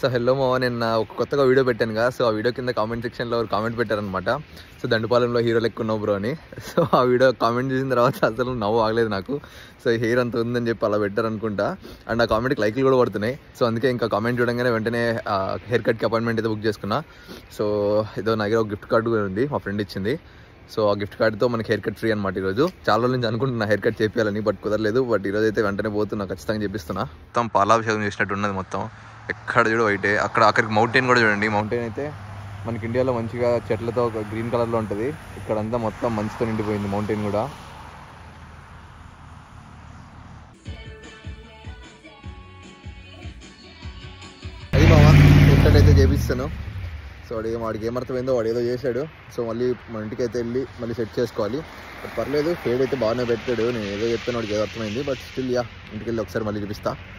so hello మావా నేను నా ఒక కొత్తగా వీడియో పెట్టాను కదా సో ఆ వీడియో కింద కామెంట్ సెక్షన్లో కామెంట్ పెట్టారనమాట సో దండుపాలెంలో హీరో లెక్క ఉన్నావు బ్రో అని సో ఆ వీడియో కామెంట్ చేసిన తర్వాత అసలు నవ్వు ఆగలేదు నాకు సో హెయిర్ అంత ఉందని చెప్పి అలా పెట్టారు అనుకుంటా అండ్ ఆ కామెంట్కి లైక్లు కూడా పడుతున్నాయి సో అందుకే ఇంకా కామెంట్ చూడంగానే వెంటనే హెయిర్ కట్కి అపాయింట్మెంట్ అయితే బుక్ చేసుకున్నా సో ఏదో నా దగ్గర ఒక గిఫ్ట్ కార్డు కూడా ఉంది మా ఫ్రెండ్ ఇచ్చింది సో ఆ గిఫ్ట్ కార్డ్తో మనకి హెయిర్ కట్ ఫ్రీ అనమాట ఈరోజు చాలా రోజుల నుంచి అనుకుంటున్నా హెయిర్ కట్ చేయాలని బట్ కుదరలేదు బట్ ఈరోజు అయితే వెంటనే పోతున్నా ఖచ్చితంగా చేపిస్తున్నా మొత్తం పాలాభిషేకం చేసినట్టు ఉన్నది మొత్తం ఎక్కడ చూడు వైటే అక్కడ అక్కడికి మౌంటైన్ కూడా చూడండి మౌంటైన్ అయితే మనకి ఇండియాలో మంచిగా చెట్లతో ఒక గ్రీన్ కలర్లో ఉంటుంది ఇక్కడంతా మొత్తం మంచుతో నిండిపోయింది మౌంటైన్ కూడా అది మామ హెయిర్ అయితే చేపిస్తాను సో వాడు ఏం వాడికి ఏమర్థమైందో వాడు ఏదో చేశాడు సో మళ్ళీ మన ఇంటికి అయితే వెళ్ళి మళ్ళీ సెట్ చేసుకోవాలి బట్ పర్లేదు ఫేడ్ అయితే బాగానే పెట్టాడు నేను ఏదో చెప్తాను వాడికి ఏదో అర్థమైంది బట్ స్టిల్ యా ఇంటికి వెళ్ళి ఒకసారి మళ్ళీ చూపిస్తా